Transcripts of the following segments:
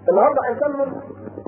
النهارده هنكمل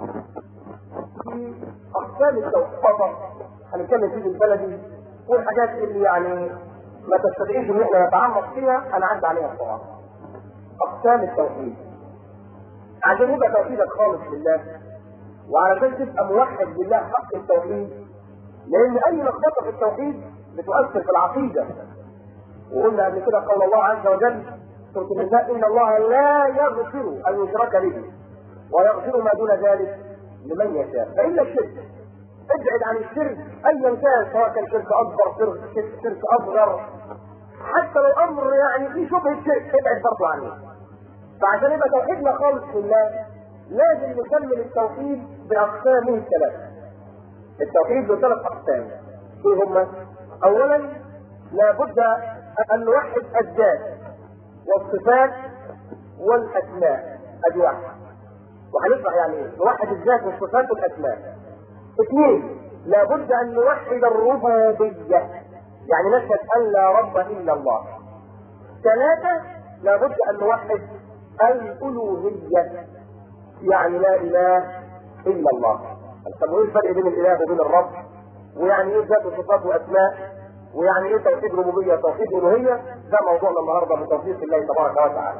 في اقسام التوحيد هنتكلم فيه بالبلدي والحاجات اللي يعني ما تستدعيش ان احنا نتعمق فيها انا عدى عليها بسرعه. اقسام التوحيد. عشان يبقى توحيدك خالص لله وعلشان تبقى موحد بالله حق التوحيد لان اي لخبطه في التوحيد بتؤثر في العقيده. وقلنا قبل كده قول الله عز وجل سوره النساء ان الله لا يغفر ان يشرك به ويغفر ما دون ذلك لمن يشاء فالا الشرك ابعد عن الشرك ايا كان سواء كان شرك اكبر شرك, شرك اصغر حتى لو امر يعني في شبهه شرك ابعد برضه عنه فعشان يبقى توحيدنا خالص لله لازم نكمل التوحيد باقسامه الثلاثه التوحيد له ثلاث اقسام ايه هما؟ اولا لابد ان نوحد الذات والصفات والاسماء ادي واحد وهنشرح يعني ايه نوحد الذات والصفات والاسماء اثنين لابد ان نوحد الربوبيه يعني نشهد ان لا رب الا الله ثلاثه لابد ان نوحد الالوهيه يعني لا اله الا الله طب وايه الفرق بين الاله وبين الرب ويعني ايه ذات وصفات واسماء ويعني ايه توحيد ربوبيه توحيد الوهيه ده موضوعنا النهارده بتوفيق الله تبارك وتعالى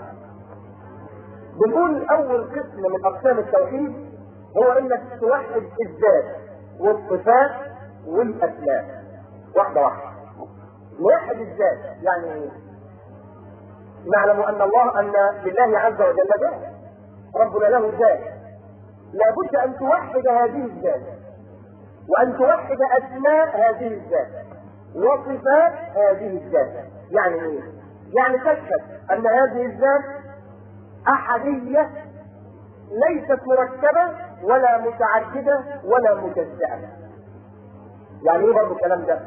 بنقول اول قسم من اقسام التوحيد هو انك توحد الذات والصفات والاسماء واحده واحده نوحد الذات يعني ايه نعلم ان الله ان لله عز وجل ذات ربنا له ذات لابد ان توحد هذه الذات وان توحد اسماء هذه الذات وصفات هذه الذات يعني ايه يعني تشهد ان هذه الذات احديه ليست مركبه ولا متعدده ولا مجزاه يعني ايه برضه الكلام ده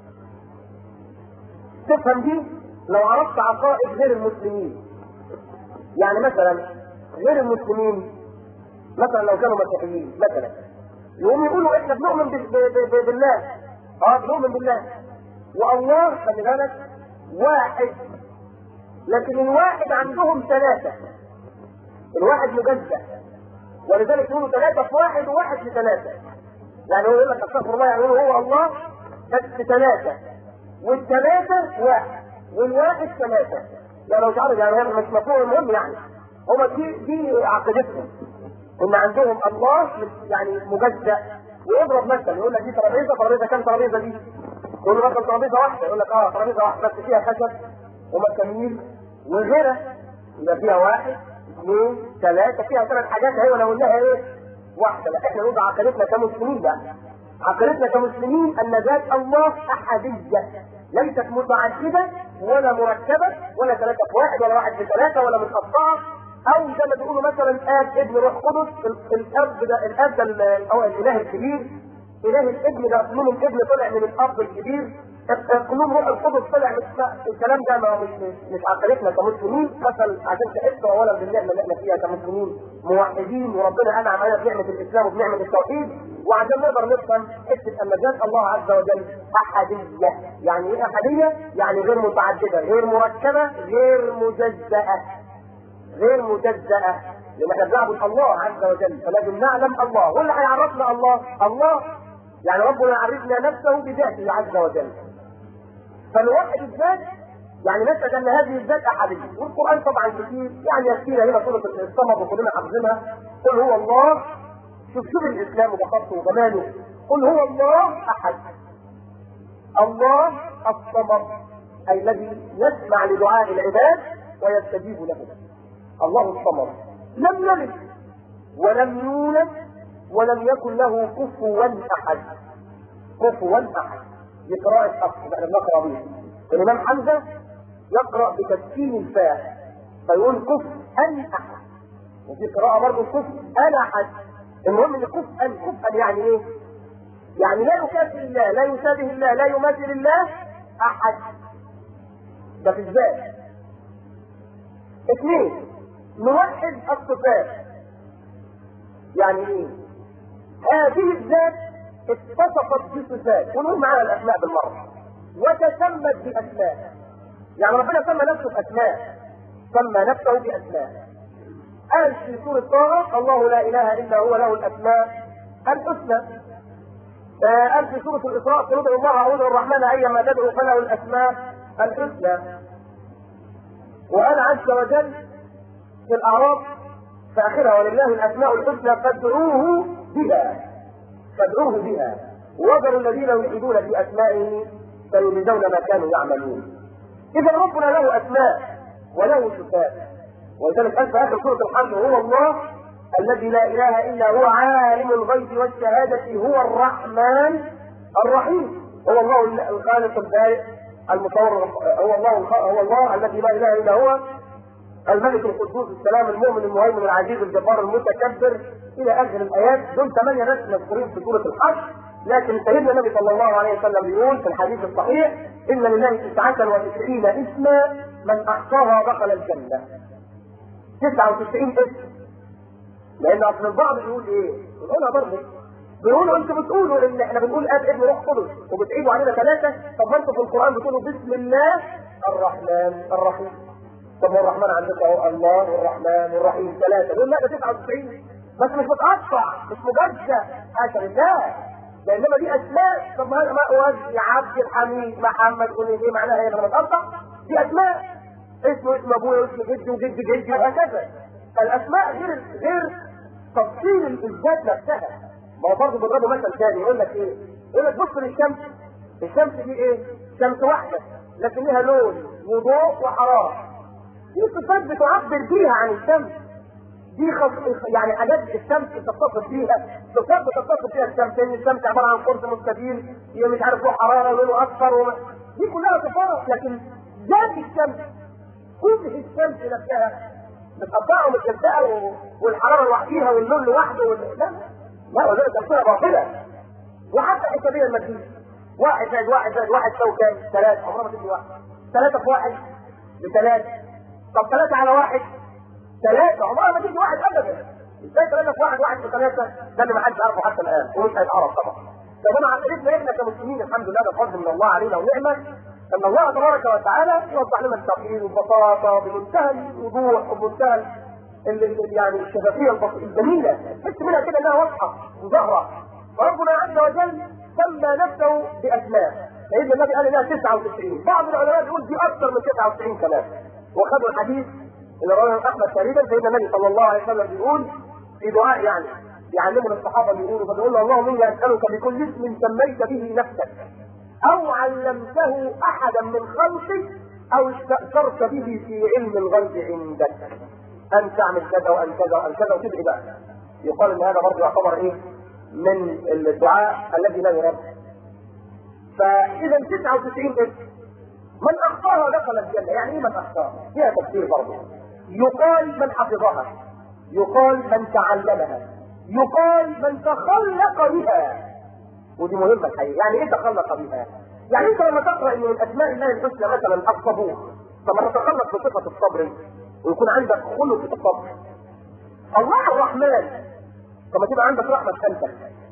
تفهم دي لو عرفت عقائد غير المسلمين يعني مثلا غير المسلمين مثلا لو كانوا مسيحيين مثلا يقوموا يقولوا احنا بنؤمن بالله اه بنؤمن بالله والله خلي بالك واحد لكن الواحد عندهم ثلاثة الواحد مجزأ ولذلك يقولوا ثلاثة في واحد وواحد في ثلاثة يعني هو يقول لك استغفر الله يعني هو الله بس ثلاثة والثلاثة واحد والواحد ثلاثة يعني مش عارف يعني مش مفهوم المهم يعني هما دي دي عقيدتهم ان عندهم الله يعني مجزأ ويضرب مثل يقول لك دي ترابيزه ترابيزه كام ترابيزه دي؟ يقول له مثلا ترابيزه واحده يقول لك اه ترابيزه واحده بس فيها خشب ومسامير وغيرها يبقى فيها واحد اثنين ثلاثه فيها ثلاث حاجات اهي ولا قلناها ايه؟ واحده لا احنا نقول عقيدتنا كمسلمين بقى عقيدتنا كمسلمين ان ذات الله احديه ليست متعدده ولا مركبه ولا ثلاثه في واحد ولا واحد في ثلاثه ولا متقطعه او زي ما بيقولوا مثلا اب ابن روح قدس الاب ده الاب ده هو الاله الكبير اله الابن ده قانون الابن طلع من الاب الكبير قانون روح القدس طلع من الكلام ده ما مش مش عقيدتنا كمسلمين مثلا عشان تحس اولا بالنعمه اللي احنا فيها كمسلمين موحدين وربنا انعم علينا بنعمه الاسلام وبنعمه التوحيد وعشان نقدر نفهم حته ان ذات الله عز وجل احديه يعني ايه احديه؟ يعني غير متعدده غير مركبه غير مجزاه غير مجزأة لأن احنا بنعبد الله عز وجل فلازم نعلم الله هو اللي هيعرفنا الله الله يعني ربنا يعرفنا نفسه بذاته عز وجل فنوحد الذات يعني نشهد ان هذه الذات احديه والقران طبعا كتير يعني يكفينا هنا سوره الصمد وكلنا حافظينها قل هو الله شوف شوف الاسلام وبساطته وجماله قل هو الله احد الله الصمد اي الذي يسمع لدعاء العباد ويستجيب لهم الله الصمد لم يلد ولم يولد ولم يكن له كفوا احد كفوا احد دي قراءة حفص احنا بنقرا بيها الامام حمزة يقرأ بتسكين الفاء فيقول كفءا احد وفي قراءة برضه كفءا احد المهم ان كفءا كفءا يعني ايه؟ يعني لا يكافئ الله لا يشابه الله لا يماثل الله احد ده في الذات اثنين نوحد الصفات يعني ايه هذه الذات اتصفت بصفات ونقول معانا الاسماء بالمره وتسمت باسماء يعني ربنا سمى نفسه باسماء سمى نفسه باسماء قال في سورة طه الله لا إله إلا هو له الأسماء الحسنى آه، قال في سورة الإسراء قل ادعوا الله أعوذ الرحمن أيما تدعو فله الأسماء الحسنى وقال عز وجل في الأعراف في آخرها ولله الأسماء الحسنى فادعوه بها فادعوه بها وذروا الذين يلحدون في أسمائه فيجزون ما كانوا يعملون إذا ربنا له أسماء وله صفات ولذلك قال في آخر سورة الحمد هو الله الذي لا اله الا هو عالم الغيب والشهاده هو الرحمن الرحيم هو الله الخالق البارئ المصور هو الله هو الله الذي لا اله الا هو الملك القدوس السلام المؤمن المهيمن العزيز الجبار المتكبر الى اخر الايات دول ثمانيه ناس مذكورين في سوره الحج لكن سيدنا النبي صلى الله عليه وسلم يقول في الحديث الصحيح ان لله تسعه وتسعين اسما من احصاها دخل الجنه 99 اسم لان اصل البعض بيقول ايه؟ بيقولها برضه بيقولوا انتوا بتقولوا ان احنا بنقول اب ابن روح قدس وبتعيبوا علينا ثلاثه طب ما انتوا في القران بتقولوا بسم الله الرحمن الرحيم طب ما الرحمن عندكم اهو الله والرحمن والرحيم ثلاثه دول لا ده 99 بس مش متقطع مش مجزء حاشا لله ده انما دي اسماء طب ما هذا مأوز عبد الحميد محمد قول ايه معناها ايه لما متقطع دي اسماء اسمه اسم ابويا واسم جدي وجد جدي وهكذا فالاسماء غير غير تفصيل الذات نفسها ما هو برضه بيضربوا مثل ثاني يقول لك ايه؟ يقول لك بص للشمس الشمس دي ايه؟ شمس واحده لكن لها لون وضوء وحراره دي صفات بتعبر بيها عن الشمس دي خص... يعني حاجات الشمس بتتصف بيها صفات بتتصف بيها الشمس ان الشمس عباره عن قرص مستدير هي مش عارف له حراره ولونه اصفر وما... دي كلها صفات لكن ذات الشمس كل الشمس نفسها متقطعه ومتجزأه والحراره لوحديها واللون لوحده وال... لا لا وذلك امثله باطله وحتى حسابيا الماديه واحد زائد واحد زائد واحد تساوي كام؟ ثلاثة عمرها ما تدي واحد ثلاثة في واحد بثلاثة طب ثلاثة على واحد ثلاثة عمرها ما تدي واحد أبدا ازاي ثلاثة في واحد واحد في ثلاثة ده اللي ما حدش عارفه حتى الآن ومش هيتعرف طبعا طب انا عقيدتنا احنا كمسلمين الحمد لله ده فضل من الله علينا ونعمة ان الله تبارك وتعالى يوضح لنا التوحيد والبساطة بمنتهى الوضوح وبمنتهى يعني الشفافية الجميلة تحس منها كده انها واضحة وظاهرة فربنا عز وجل سمى نفسه باسماء سيدنا النبي قال انها 99 بعض العلماء بيقول دي اكثر من 99 كمان وخدوا الحديث اللي رواه احمد تقريبا سيدنا النبي صلى الله عليه وسلم بيقول في دعاء يعني يعلمنا الصحابه بيقولوا فبيقول له اللهم اني اسالك بكل اسم سميت به نفسك او علمته احدا من خلقك او استاثرت به في علم الغيب عندك ان تعمل كذا وان كذا وان كذا وتدعي بقى يقال ان هذا برضه يعتبر ايه من الدعاء الذي لا يرد فاذا 99 اسم من اخطاها دخل الجنه يعني ايه من اخطاها فيها تفسير برضه يقال من حفظها يقال من تعلمها يقال من تخلق بها ودي مهمه الحقيقه يعني ايه تخلق بها يعني انت لما تقرا ان من اسماء الله الحسنى مثلا الصبور طب ما تتخلق بصفه الصبر ويكون عندك خلق الصبر الله الرحمن طب ما تبقى عندك رحمه انت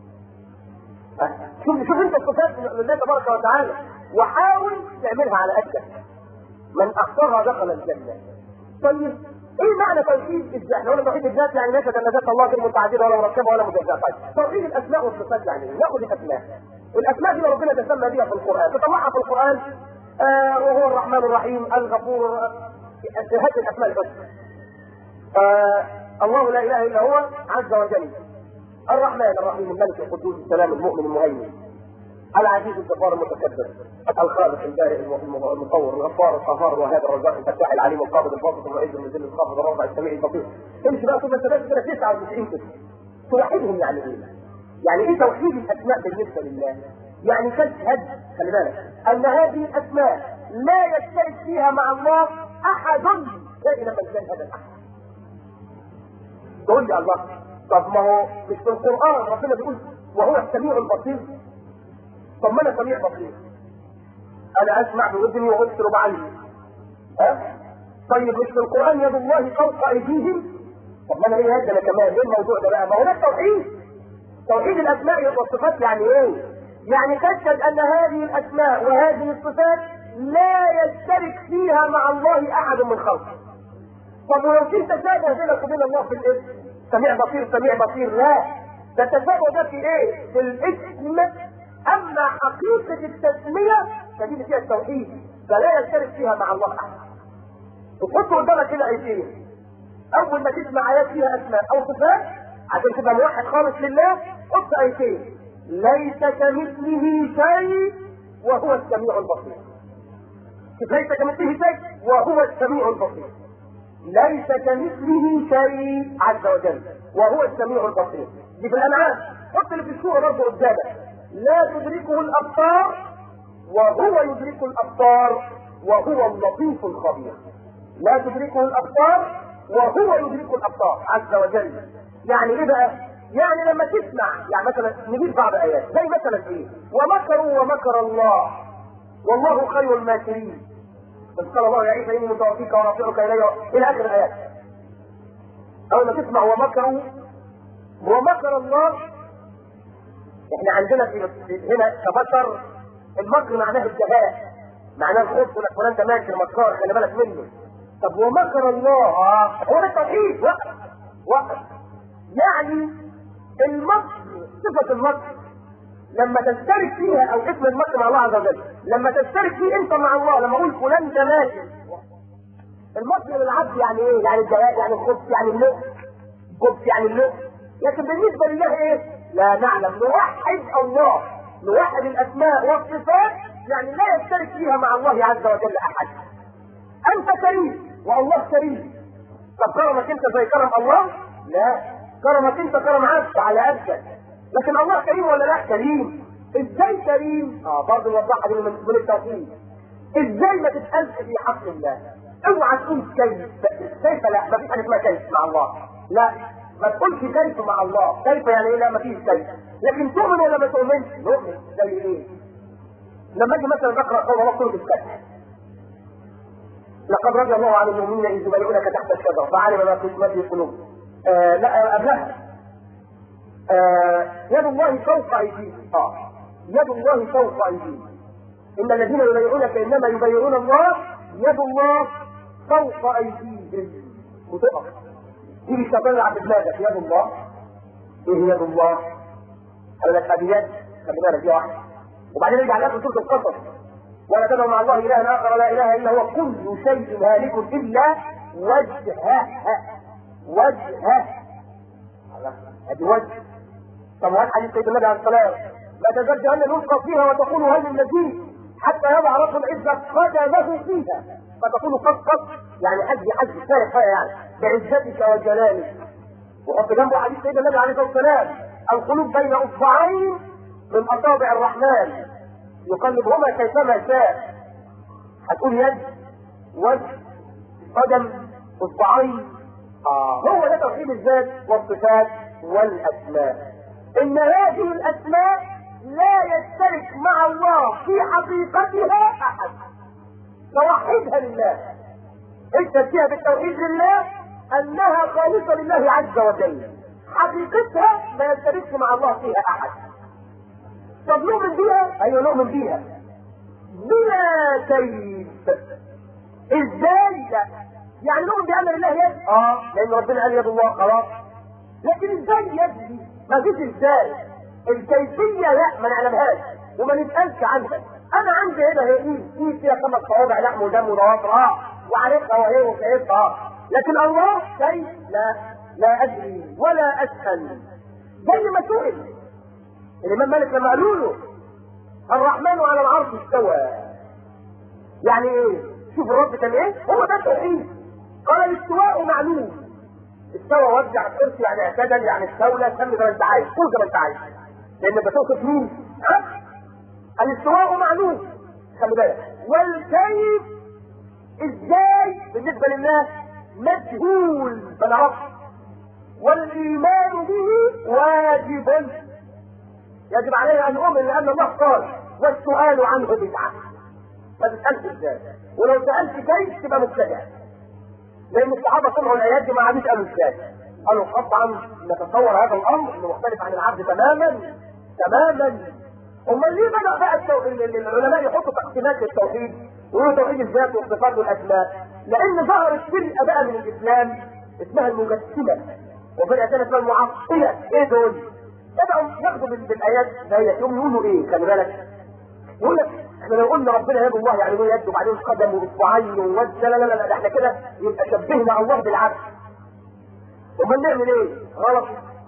شوف شوف انت الصفات لله تبارك وتعالى وحاول تعملها على قدك من اخطرها دخل الجنه طيب ايه معنى توحيد الذات؟ احنا قلنا توحيد الذات يعني ليس ان ذات الله غير متعدده ولا مركبه ولا مجزاه طيب توحيد الاسماء والصفات يعني ايه؟ ناخذ الاسماء الاسماء دي ربنا تسمى بها في القران تطلعها في القران آه وهو الرحمن الرحيم الغفور هذه الاسماء الحسنى آه الله لا اله الا هو عز وجل الرحمن الرحيم الملك القدوس السلام المؤمن المهيمن العزيز الجبار المتكبر الخالق البارئ المصور الغفار القهار الوهاب الرزاق الفتاح العليم القابض الباسط الرئيس المذل الخافض الرافع السميع البصير امشي بقى ثم ثلاثة كده 99 كده توحيدهم يعني ايه؟ يعني ايه توحيد الاسماء بالنسبه لله؟ يعني تشهد خلي بالك ان هذه الاسماء لا يشترك فيها مع الله احد دائما من كان هذا الاحد تقول لي الله طب ما هو مش في القران ربنا بيقول وهو السميع البصير طب ما انا سميع بصير انا اسمع باذني وابصر بعيني ها طيب مش في القران يد الله فوق ايديهم طب ما انا ايه هذا انا كمان ايه الموضوع ده بقى ما هو ده التوحيد توحيد الاسماء والصفات يعني ايه يعني تشهد ان هذه الاسماء وهذه الصفات لا يشترك فيها مع الله احد من خلقه طب ولو في تشابه بينك وبين الله في الاسم سميع بصير سميع بصير لا ده التشابه ده في ايه؟ في الاسم اما حقيقه التسميه فدي فيها التوحيد فلا يشترك فيها مع الله احد وتحط قدامك كده ايتين اول ما تسمع ايات فيها اسماء او صفات عشان تبقى موحد خالص لله حط ايتين ليس كمثله شيء وهو السميع البصير ليس كمثله شيء وهو السميع البصير ليس كمثله شيء عز وجل وهو السميع البصير دي في الانعام حط اللي في السوره برضه قدامك لا تدركه الابصار وهو يدرك الابصار وهو اللطيف الخبير لا تدركه الابصار وهو يدرك الابصار عز وجل يعني ايه بقى يعني لما تسمع يعني مثلا نجيب بعض ايات زي مثلا ايه ومكروا ومكر الله والله خير الماكرين بس قال الله يا عيسى اني متوفيك ورافعك الي الى اخر الايات اول ما تسمع ومكروا ومكر الله احنا عندنا في هنا كبشر المكر معناه الجهاء معناه الخوف ولا فلان ده ماكر مكار خلي بالك منه طب ومكر الله اه هو ده التوحيد وقف وقف يعني المكر صفة المكر لما تشترك فيها او اسم المكر مع الله عز وجل لما تشترك فيه انت مع الله لما اقول فلان ده ماكر المكر للعبد يعني ايه؟ يعني الجلاء يعني الخبث يعني اللؤم الخبث يعني اللؤم لكن بالنسبة لله ايه؟ لا نعلم نوحد الله نوحد الاسماء والصفات يعني لا يشترك فيها مع الله عز وجل احد انت كريم والله كريم طب كرمك انت زي كرم الله لا كرمك انت كرم عبد على قدك لكن الله كريم ولا لا كريم ازاي كريم اه برضه نوضحها دي من من التوحيد ازاي ما تتقالش في حق الله اوعى تقول كيف كيف لا ما فيش حاجه اسمها كيف مع الله لا ما تقولش كيف مع الله كيف يعني ايه لا ما فيش كيف لكن تؤمن ولا ما تؤمنش نؤمن زي ايه لما اجي مثلا اقرا قول الله سوره الفتح لقد رضي الله عن المؤمنين اذ يبايعونك تحت الشجره فعلم ما في ما في القلوب آه لا قبلها آه يد الله فوق ايديهم اه يد الله فوق ايديهم ان الذين يبايعونك انما يبايعون الله يد الله فوق ايديهم وتقف تيجي الشيطان يلعب بدماغك يد الله ايه يد الله؟ قال لك ادي يد خلي بالك دي واحده وبعدين يرجع لك سوره القصص ولا تدعو مع الله الها اخر لا اله الا هو كل شيء هالك الا وجهه وجهه ادي وجه طب وهل حديث سيدنا النبي عليه الصلاه لا تزال جهنم يلقى فيها وتقول هل من مزيد حتى يضع رب العزه قدمه فيها فتقول قد قد يعني حج حج كفايه كفايه يعني بعزتك وجلالك وحط جنبه حديث سيدنا النبي عليه الصلاه والسلام القلوب بين اصبعين من اصابع الرحمن يقلبهما كيفما شاء هتقول يد وجه قدم اصبعين آه. هو ده توحيد الذات والصفات والاسماء ان هذه الاسماء لا يشترك مع الله في حقيقتها احد توحدها لله انت فيها بالتوحيد لله انها خالصه لله عز وجل حقيقتها ما يشتركش مع الله فيها احد طب نؤمن بيها ايوه نؤمن بيها بلا كيف ازاي لا يعني نؤمن بان لله يد اه لان ربنا قال يد الله خلاص لكن ازاي يد دي ما فيش ازاي الكيفيه لا ما نعلمهاش وما نسالش عنها انا عندي هنا هي ايد ايد فيها خمس صوابع لحم ودم وضوافر اه وعارفها وهي وكيفها اه لكن الله كيف لا لا ادري ولا اسال زي ما سئل الامام مالك لما قالوا له الرحمن على العرش استوى يعني ايه شوف الرب كان ايه هو ده التوحيد قال الاستواء معلوم استوى وزع الكرسي يعني اعتدل يعني استولى سمي زي ما انت عايز قول زي ما انت عايز لان بتوصف مين ها الاستواء معلوم خلي بالك والكيف ازاي بالنسبه لله مجهول بلا رفض والايمان به واجب يجب عليه ان اؤمن لان الله قال والسؤال عنه بدعه ما تسالش ازاي ولو سالت كيف تبقى مبتدع لان الصحابه سمعوا الايات دي ما عادش قالوا ازاي قالوا قطعا نتصور هذا الامر انه مختلف عن العبد تماما تماما امال ليه بدا بقى التو... العلماء يحطوا تقسيمات للتوحيد وهو توحيد الذات والصفات والاسماء لان ظهرت فرقه بقى من الاسلام اسمها المجسمه وفرقه ثانيه اسمها المعطله ايه دول؟ بدأوا ياخدوا بالايات ديت يوم يقولوا ايه خلي بالك يقول لك احنا لو قلنا ربنا يد الله يعني له يد وبعدين قدم واصبعين ووجه لا لا لا لا احنا كده يبقى شبهنا الله بالعبد امال نعمل ايه؟ غلط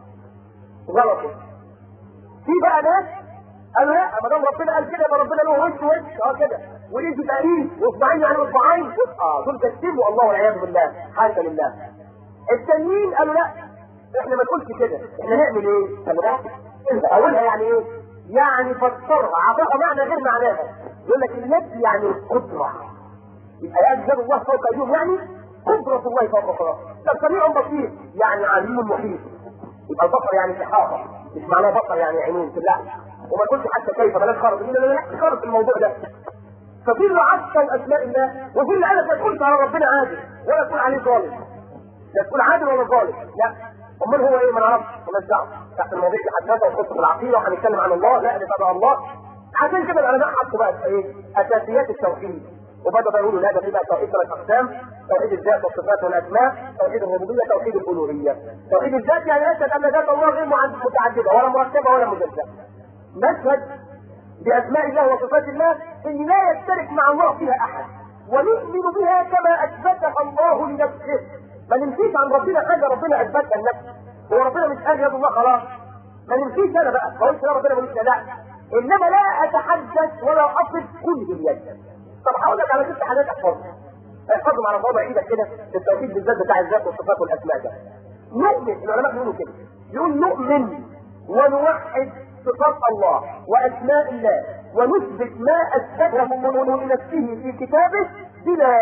غلط في بقى ناس قالوا لا ما دام ربنا قال كده يبقى ربنا له وش وش اه كده وايد تبقى ايد واصبعين يعني اصبعين اه دول كذبوا الله والعياذ بالله حاشا لله التانيين قالوا لا احنا ما نقولش كده احنا نعمل ايه؟ خلي بالك اولها يعني ايه؟ يعني فسرها اعطاها معنى غير معناها يقول لك اليد يعني القدره يبقى يد الله فوق ايديهم يعني قدرة الله فوق خلاص ده سميع بصير يعني عليم محيط يبقى البصر يعني إحاطة مش معناه بصر يعني عينين لا وما تقولش حتى كيف بلاش خرط لا لا لا خرط في الموضوع ده ففي اللي عطل اسماء الله وفي اللي قالك ما تقولش على ربنا عادل ولا تقول عليه ظالم لا تقول عادل ولا ظالم لا امال هو ايه ما نعرفش مالناش دعوه تحت المواضيع دي حداثه وخصوصا في العقيده وهنتكلم عن الله لا ده تبع الله عشان كده العلماء حطوا بقى ايه اساسيات التوحيد وبدأوا يقولوا لا ده في بقى توحيد ثلاث اقسام توحيد الذات والصفات والاسماء توحيد الربوبيه توحيد الالوهيه توحيد الذات يعني يشهد ان ذات الله غير متعدده ولا مركبه ولا مجزاه نشهد باسماء الله وصفات الله ان لا يشترك مع الله فيها احد ونؤمن بها كما اثبتها الله لنفسه ما نمشيش عن ربنا حاجه ربنا اثبتها لنفسه هو ربنا مش قال يد الله خلاص ما نمشيش انا بقى ما اقولش يا ربنا ملوش لا انما لا اتحدث ولا اصف كل اليد طب هقول لك على ست حاجات احفظها احفظهم على صوابع ايدك كده في التوحيد بالذات بتاع الذات والصفات والاسماء ده نؤمن العلماء بيقولوا كده يقول نؤمن ونوحد صفات الله واسماء الله ونثبت ما اثبته لنفسه في كتابه بلا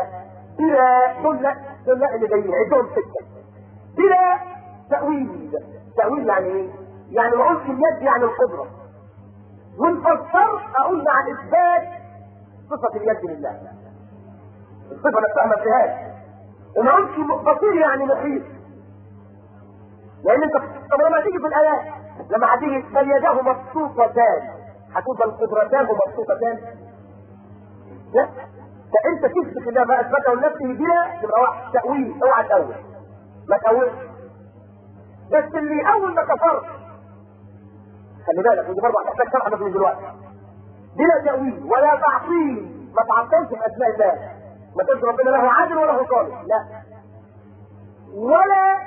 بلا دول لا دول لا اللي جايين عندهم سته بلا تاويل تاويل يعني ايه؟ يعني ما اقولش اليد يعني القدره وان فسرت اقول مع الاثبات صفة اليد لله الصفة نفسها ما فيهاش وما قلتش بصير يعني محيط لان انت طب لما تيجي في الايات لما هتيجي بل يداه مبسوطتان هتقول بل قدرتان مبسوطتان لا فانت تثبت الله ما اثبته لنفسه بلا تبقى واحد تاويل اوعى تاول ما تاولش بس اللي اول ما كفرت خلي بالك ودي برضه هتحتاج شرح بس من دلوقتي بلا تأويل ولا تعطيل ما تعطلش في أسماء الله ما تقولش ربنا له عادل وله صالح لا ولا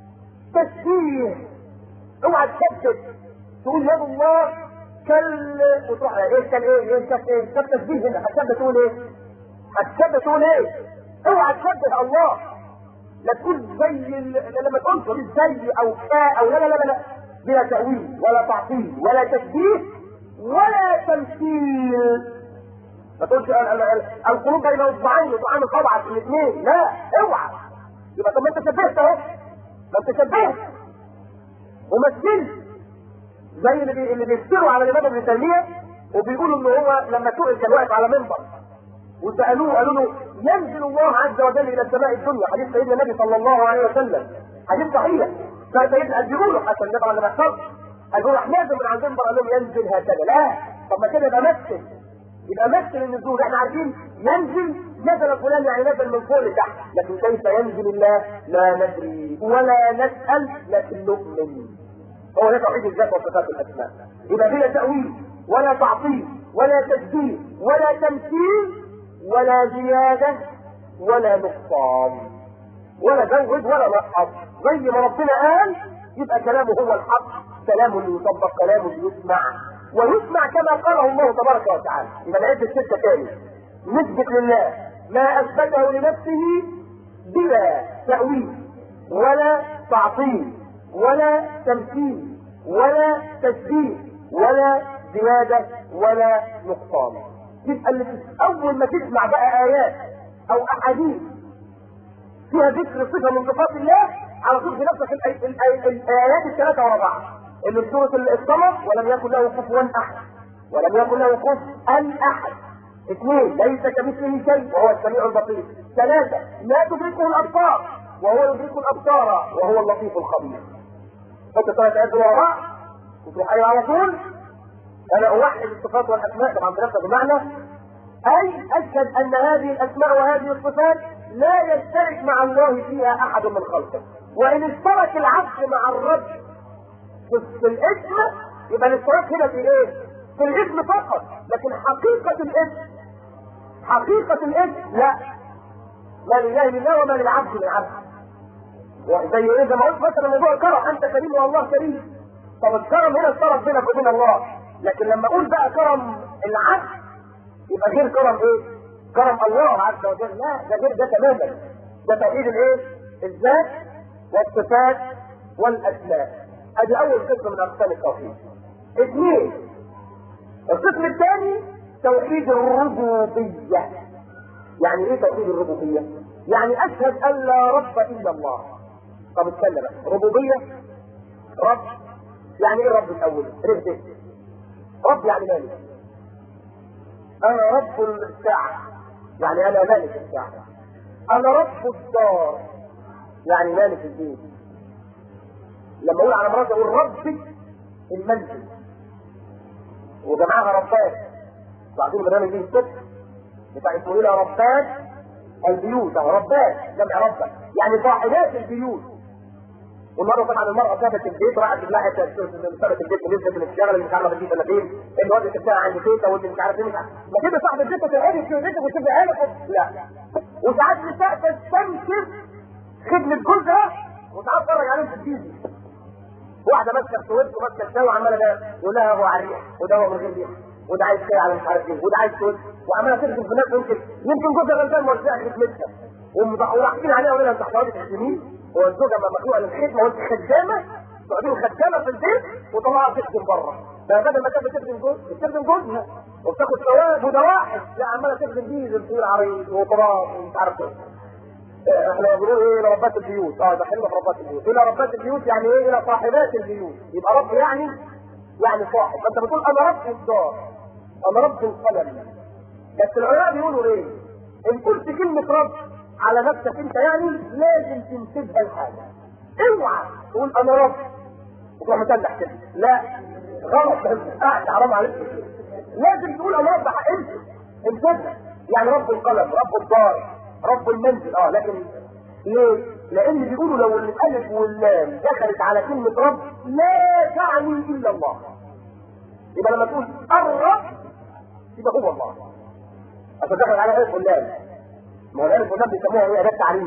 تشبيه اوعى تشبه تقول يد الله كال وتروح ايه كان ايه ايه كان ايه كان تشبيه هنا هتشبه تقول ايه هتشبه تقول ايه اوعى تشبه الله لا تقول زي لما تقول تقول زي او كا او لا لا لا لا بلا تأويل ولا تعطيل ولا تشبيه ولا تمثيل ما تقولش القلوب بين اصبعين وطعام طبعا الاثنين لا اوعى يبقى طب ما انت شبهت اهو ما انت شبهت ومثلت زي اللي بي... اللي بيفتروا على الامام ابن تيميه وبيقولوا ان هو لما سئل كان واقف على منبر وسالوه قالوا له ينزل الله عز وجل الى السماء الدنيا حديث سيدنا النبي صلى الله عليه وسلم حديث صحيح فسيدنا بيقولوا حتى النبي على ما اختار قالوا راح نازل من على المنبر قال لهم ينزل هكذا لا طب ما كده يبقى مثل يبقى مثل النزول احنا عارفين ينزل نزل فلان يعني نزل من فوق لتحت لكن كيف ينزل الله لا ندري ولا نسال لكن نؤمن هو ده توحيد الذات وصفات الاسماء يبقى بلا تاويل ولا تعطيل ولا تشبيه ولا تمثيل ولا زياده ولا نقصان ولا زود ولا نقص زي ما ربنا قال يبقى كلامه هو الحق كلام يطبق كلام يسمع ويسمع كما قاله الله تبارك وتعالى يبقى نعد الستة تاني نثبت لله ما اثبته لنفسه بلا تأويل ولا تعطيل ولا تمثيل ولا تشبيه ولا زيادة ولا نقصان يبقى اللي اول ما تسمع بقى ايات او احاديث فيها ذكر صفة من صفات الله على طول في نفسك الايات الثلاثة ورا بعض اللي في سورة الصمد ولم يكن له كفوا احد ولم يكن له كفوا احد اثنين ليس كمثله شيء وهو السميع البصير ثلاثة لا تدركه الابصار وهو يدرك الابصار وهو اللطيف الخبير حط ثلاث ايات ورا بعض وتروح على طول انا اوحد الصفات والاسماء طبعا بنفسها بمعنى اي اشهد ان هذه الاسماء وهذه الصفات لا يشترك مع الله فيها احد من خلقه وان اشترك العبد مع الرب في الاسم يبقى الاشتراك هنا في ايه؟ في الاسم فقط لكن حقيقة الاسم حقيقة الاسم لا ما لله لله وما للعبد للعبد زي ايه زي ما قلت مثلا موضوع الكرم انت كريم والله كريم طب الكرم هنا اشترك بينك وبين الله لكن لما اقول بقى كرم العبد يبقى غير كرم ايه؟ كرم الله عز وجل لا ده غير ده تماما ده توحيد الايه؟ الذات والصفات والاسماء ادي اول قسم من اقسام التوحيد اثنين القسم الثاني توحيد الربوبيه يعني ايه توحيد الربوبيه؟ يعني اشهد ان لا رب الا الله طب استنى بقى ربوبيه رب يعني ايه رب الاول؟ رب رب يعني مالك انا رب الساعه يعني انا مالك الساعه انا رب الدار يعني مالك البيت لما اقول على مراتي اقول ربي المنزل وجمعها ربات بعدين برنامج دي الصبح بتاع اسمه ايه ربات البيوت او ربات جمع ربة يعني صاحبات البيوت والمرة طبعا المرأة سابت البيت راحت تلاقي سابت البيت ونزلت من الشغل اللي مش عارفة تجيب ولا فين الواد بتاعها عند تيتا واللي مش عارف ايه مش عارف ما كده صاحب البيت تقعدي في بيتك وتبقى عيلك لا وساعات نساء تستنكر خدمة جوزها وساعات تتفرج عليهم في التيفي واحدة ماسكة سويت وماسكة الشاي وعمالة ده يقول لها هو على الريح وده هو من غير ريح وده عايز شاي على مش عارف ايه وده عايز سويت وعمالة تخدم في ناس يمكن يمكن جوزها غلبان موزعها خدمتها وراحين عليها ولا انت حوالي تخدمين هو الزوجة لما مخلوقة للخدمة وانت خدامة تقعدين خدامة في البيت وطلعها تخدم بره ده بدل ما كانت بتخدم جوز بتخدم جوزها وبتاخد ثواب وده واحد لا عمالة تخدم ديزل طويل عريض وتراب ومش عارف ايه احنا بنقول ايه الى ربات البيوت اه دخلنا في ربات البيوت الى ربات البيوت يعني ايه الى صاحبات البيوت يبقى رب يعني يعني صاحب فانت بتقول انا رب الدار انا رب القلم بس العلماء بيقولوا ايه ان قلت كلمة رب على نفسك انت يعني لازم تنسبها لحاجة اوعى تقول انا رب وتروح متنح كده لا غلط قاعد حرام عليك لازم تقول انا رب انت انسبها يعني رب القلم رب الدار رب المنزل اه لكن ليه؟ لان بيقولوا لو الالف واللام دخلت على كلمة رب لا تعني الا الله يبقى لما تقول الرب يبقى هو الله عشان دخل على الالف واللام ما هو الالف واللام بيسموها ايه اداه تعريف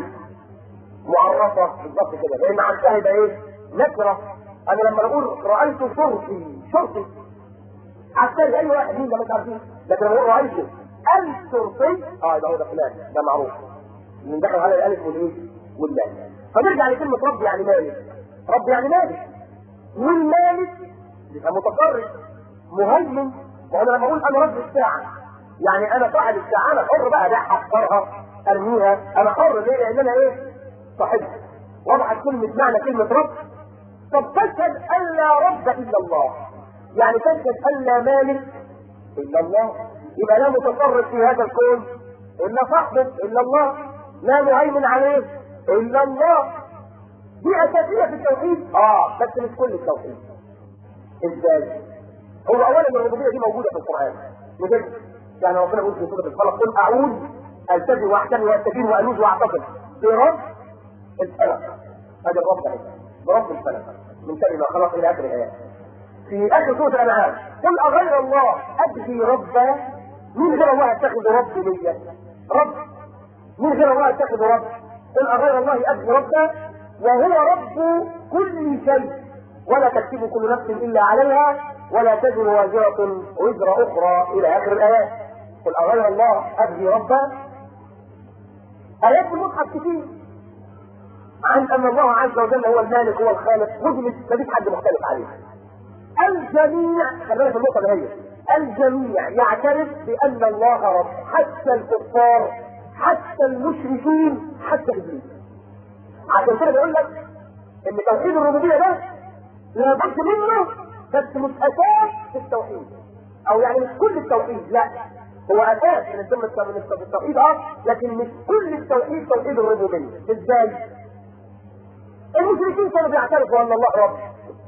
معرفه بالظبط كده لان عكسها يبقى ايه نكره انا لما اقول رايت شرطي شرطي عسكري اي واحد مين ده مش عارفين لكن لما اقول رايته الشرطي اه يبقى هو ده فلان ده معروف من دخل على الالف والايه واللام فنرجع لكلمه رب يعني مالك رب يعني مالك والمالك يبقى متفرد مهيمن وانا لما اقول انا رب الساعه يعني انا صاحب الساعه انا حر بقى ابيعها اختارها ارميها انا حر ليه لان انا ايه صاحبها وضعت كلمه معنى كلمه رب طب تشهد ان لا رب الا الله يعني تشهد ان لا مالك الا الله يبقى لا متصرف في هذا الكون الا صاحبه الا الله لا مهيمن عليه الا الله دي اساسيه في التوحيد اه بس مش كل التوحيد ازاي هو اولا الربوبيه دي موجوده في القران بجد يعني ربنا يقول في سوره الفلق قل اعوذ التزم واحتمي واستجيب والوذ واعتقد برب الفلق هذا الرب اهي برب الفلق من شر ما خلق الى اخر الايات في اخر سوره الانعام قل اغير الله ابغي ربا مين غير الله يتخذ رب ليا رب مين غير الله يتخذ رب قل اغير الله ابغي ربا وهو رب كل شيء ولا تكتب كل نفس الا عليها ولا تزر وازرة وزر اخرى الى اخر الايات قل اغير الله ابغي ربا ايات المصحف كتير عن ان الله عز وجل هو المالك هو الخالق ودي ما فيش حد مختلف عليه الجميع خلينا في النقطه اللي هي الجميع يعترف بان الله رب حتى الكفار حتى المشركين حتى ابليس عشان كده بيقول لك ان توحيد الربوبيه ده لابد منه بس مش اساس في التوحيد او يعني مش كل التوحيد لا هو اساس من ضمن التوحيد اه لكن مش كل التوحيد توحيد الربوبيه ازاي؟ المشركين كانوا بيعترفوا ان الله رب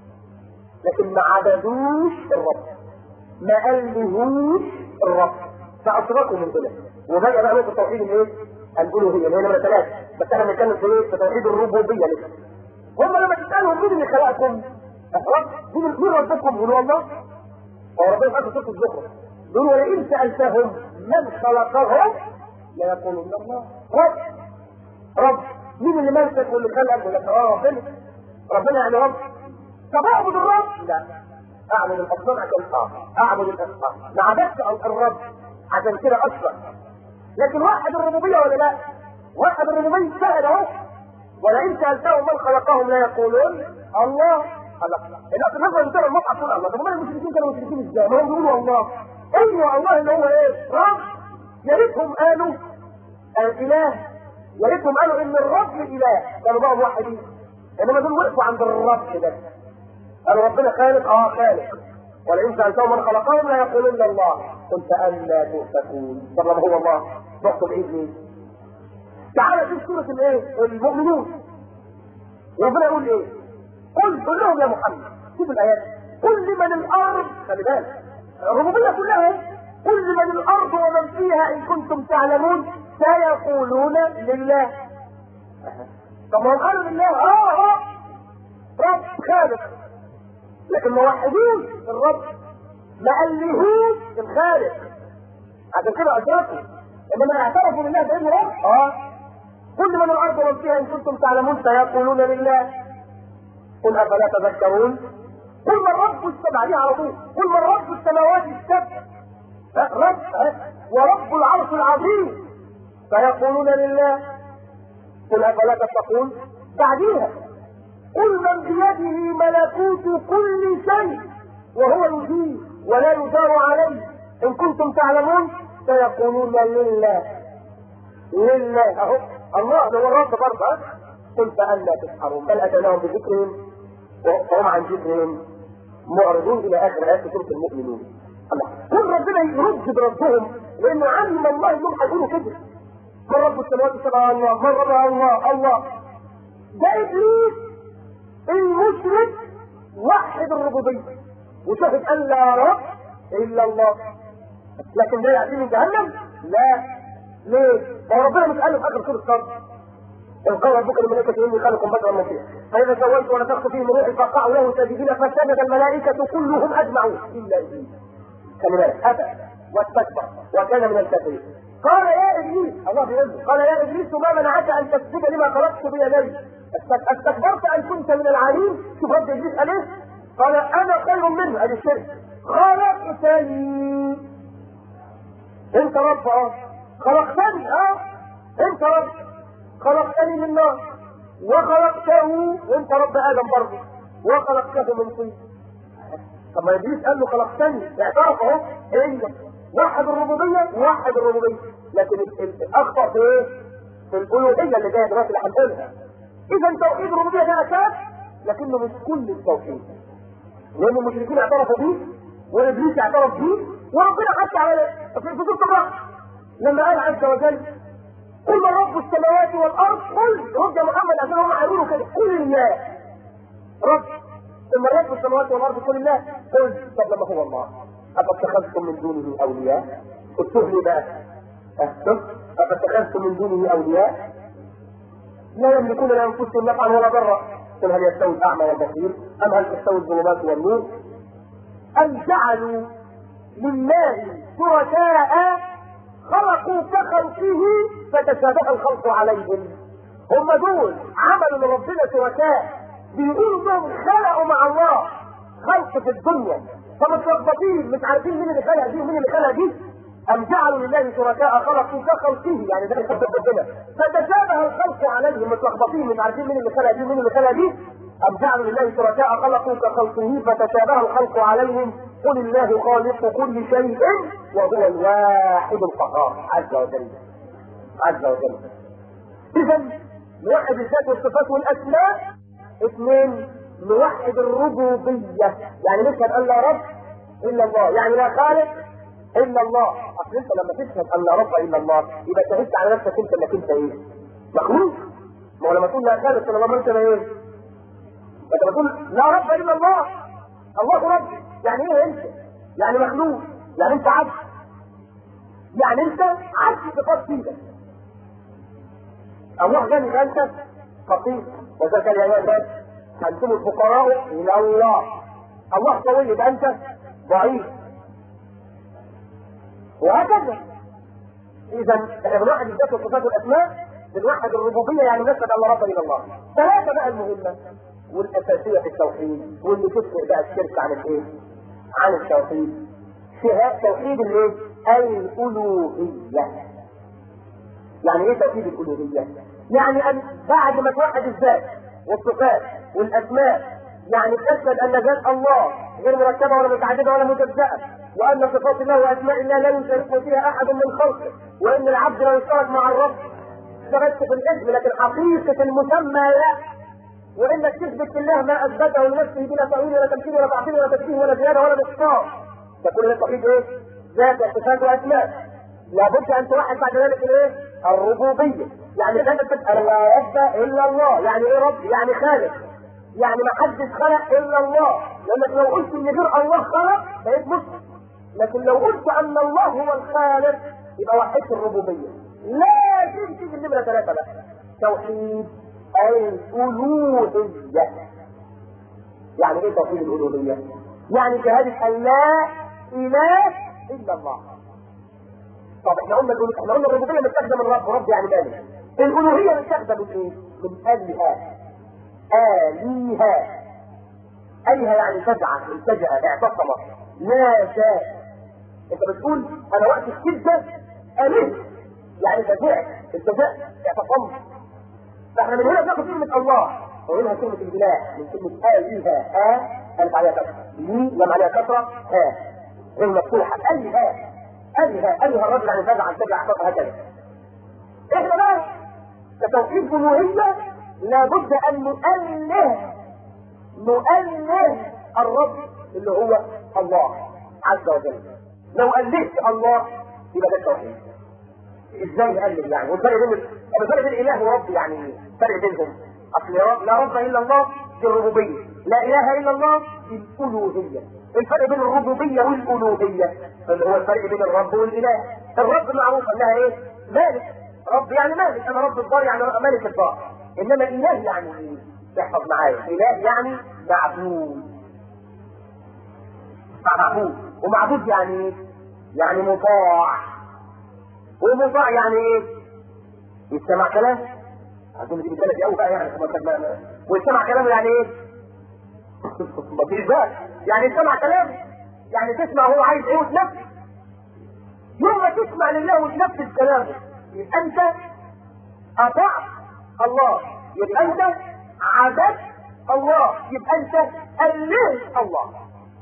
لكن ما عبدوش الرب ما ألهوش الرب فاشركوا من اله وبدا بقى نقطه توحيد الايه؟ الالوهيه اللي هي نمره ثلاثه بس احنا بنتكلم في ايه؟ في توحيد الربوبيه لسه هم لما تسالهم مين اللي خلقكم؟ رب مين مين ربكم؟ يقولوا الله هو ربنا قال في سوره الزخرف يقول ولئن سالتهم من خلقهم ليقولون الله رب رب مين اللي مالكك واللي خلقك؟ يقول لك اه ربنا ربنا يعني رب طب اعبد الرب؟ لا اعبد الاصنام عشان اه اعبد الاصنام ما عبدتش الرب عشان كده اصلا لكن وحد الربوبيه ولا لا؟ وحد الربوبيه سهل اهو ولئن سالتهم من خلقهم لا يقولون الله الله الناس الناس اللي بتقرا المصحف تقول الله طب ما المشركين كانوا مشركين ازاي؟ ما هم بيقولوا الله ايوه الله اللي هو ايه؟ رب يا ريتهم قالوا الاله يا ريتهم قالوا ان الرب اله كانوا بقى موحدين انما دول وقفوا عند الرب ده قالوا ربنا خالق اه خالق ولئن سالتهم من خلقهم لا يقولون الله قل فأنا تؤفكون طب لما هو الله نقطة بعيد ليه؟ تعالى شوف سورة الايه؟ المؤمنون ربنا يقول ايه؟ قل قل لهم يا محمد شوف الايات قل لمن الارض خلي بالك الربوبية كلها ايه؟ قل لمن الارض ومن فيها ان كنتم تعلمون سيقولون لله طب ما هم قالوا لله اه اه رب خالق لكن ما وحدوش الرب ما ألهوش الخالق عشان كده أشركوا إنما اعترفوا لله بأنه رب اه كل من الأرض ومن فيها إن كنتم تعلمون سيقولون لله قل أفلا تذكرون قل من رب السبع دي على طول قل من رب السماوات السبع رب ورب العرش العظيم فيقولون لله قل افلا تتقون بعديها قل من بيده ملكوت كل شيء وهو يجيب ولا يجار عليه ان كنتم تعلمون سيقولون لله لله اهو الله ده هو الرب برضه قل فأنا تسحرون بل اتيناهم بذكرهم وهم عن ذكرهم معرضون الى اخر ايات سوره المؤمنون الله كل ربنا يرد بربهم لانه علم الله انهم هيقولوا كده من رب السماوات السبع الله من رب الله الله ده ابليس المشرك وحد الربوبيه وشهد ان لا رب الا الله لكن ده ياتي من جهنم لا ليه؟ هو ربنا مش قال في اخر سوره الصبر إن قال ربك للملائكة إني خالق بشرا من طين فإذا سويت ونفخت فيه من روحي فقعوا له ساجدين فسجد الملائكة كلهم أجمعون إلا إبليس كلمات أبى واستكبر وكان من الكافرين قال يا ابليس الله بيقول له قال يا ابليس ما منعك ان تسجد لما خلقت بيدي استكبرت ان كنت من العالين شوف رد ابليس قال ايه قال انا خير منه ادي الشرك خلقتني انت رب اه خلقتني اه انت رب خلقتني من نار وخلقته وانت رب ادم برضه وخلقته من طين طب ما ابليس قال له خلقتني اعترف اهو ايه وحد الربوبيه وحد الربوبيه لكن الاخطا في ايه؟ في الالوهيه اللي جايه دلوقتي اللي هنقولها اذا توحيد الربوبيه ده اساس لكنه مش كل التوحيد لان المشركين اعترفوا بيه وابليس اعترف بيه وربنا حتى على في سوره الرحمن لما قال عز وجل قل من رب السماوات والارض قل رد يا محمد عشان هم هيقولوا كده قل الله رب ثم رب السماوات والارض قل الله قل طب لما هو الله أفاتخذتم من دونه أولياء؟ اكتب لي بقى أفاتخذتم من دونه أولياء؟ لا يملكون لأنفسهم نفعا ولا ضرا قل هل يستوي الأعمى والبصير؟ أم هل تستوي الظلمات والنور؟ أم جعلوا لله شركاء خلقوا كخلقه فتشابه الخلق عليهم هم دول عملوا لربنا شركاء بيقولوا انهم خلقوا مع الله خلق في الدنيا فمتلخبطين مش عارفين مين اللي خلق دي ومين اللي خلق دي أم جعلوا لله شركاء خلقوا كخلقه يعني ده يخبط ربنا فتشابه الخلق عليهم متلخبطين مش عارفين مين اللي خلق دي ومين اللي خلق دي أم جعلوا لله شركاء خلقوا كخلقه فتشابه الخلق عليهم قل الله خالق كل شيء وهو الواحد القهار عز وجل عز وجل إذا نوحد الذات والصفات والأسماء اثنين نوحد الربوبية يعني نشهد أن لا رب إلا الله يعني لا خالق إلا الله أصل أنت لما تشهد أن لا رب إلا الله يبقى شهدت على نفسك أنت إنك أنت إيه؟ مخلوق ما هو لما تقول لا خالق إلا الله أنت إيه؟ أنت بتقول لا رب إلا الله الله رب يعني إيه أنت؟ يعني مخلوق يعني أنت عبد يعني انت عكس صفات فيك الله غني فانت فقير وذلك يا عباد انتم الفقراء الى الله الله قوي يبقى انت ضعيف وهكذا اذا احنا بنوحد الذات والصفات والاسماء بنوحد الربوبيه يعني نسبه الله ربا الى الله ثلاثه بقى المهمه والاساسيه في التوحيد واللي تفرق بقى الشرك عن الايه؟ عن التوحيد شهاده توحيد الايه؟ الالوهيه يعني ايه توحيد الالوهيه؟ يعني ان بعد ما توحد الذات والصفات والاسماء يعني تشهد ان ذات الله غير مركبه ولا متعدده ولا مجزاه وان صفات الله واسماء الله لا يشارك فيها احد من خلقه وان العبد لا يشترك مع الرب ده بس في الاسم لكن حقيقه المسمى لا وانك تثبت لله ما اثبته لنفسه بلا تاويل ولا تمثيل ولا تعطيل ولا تشبيه ولا زياده ولا نقصان ده كل ده توحيد ايه؟ ذات وصفات واسماء لابد ان توحد بعد ذلك الايه؟ الربوبيه يعني لا تسال لا رب الا الله يعني ايه رب؟ يعني خالق يعني ما حدش خلق الا الله لانك لو قلت ان غير الله خلق بقيت مسلم لكن لو قلت ان الله هو الخالق يبقى وحدت الربوبيه لازم تيجي النمره ثلاثه بقى توحيد الالوهيه يعني ايه توحيد الالوهيه؟ يعني شهاده ان لا اله الا الله طب احنا قلنا الألوهية احنا قلنا الربوبيه متاخده من رب ورب يعني مالك الالوهيه متاخده من ايه؟ من الهه آلهة آلهة يعني فزع التجأ اعتصم ناشا انت بتقول انا وقت الشدة آله يعني فزعت التجأ اعتصمت فاحنا من هنا بناخد كلمة الله ومنها كلمة الإله من كلمة آلهة آ ألف عليها كسرة لي لم عليها كسرة ها غير مفتوحة آلهة آلهة آلهة الرجل يعني فزع التجأ اعتصم هكذا احنا بقى كتوحيد ألوهية لابد ان نؤله نؤله الرب اللي هو الله عز وجل لو ألهت الله يبقى ده التوحيد ازاي نقلل يعني والفرق بين الفرق بين الاله ورب يعني ايه؟ فرق بينهم اصل لا رب الا الله دي الربوبيه لا اله الا الله دي الالوهيه الفرق بين الربوبيه والالوهيه اللي هو الفرق بين الرب والاله الرب معروف انها ايه مالك رب يعني مالك انا رب الدار يعني مالك الدار انما اله يعني ايه تحفظ معايا اله يعني معبود معبود ومعبود يعني ايه يعني مطاع ومطاع يعني ايه يستمع كلام عايزين دي بلدي قوي بقى يعني ويستمع كلام يعني ايه مفيش بقى يعني يستمع كلام يعني تسمع هو عايز ايه وتنفذ يوم ما تسمع لله وتنفذ كلامه يبقى انت اطعت الله يبقى انت عبدت الله يبقى انت الهت الله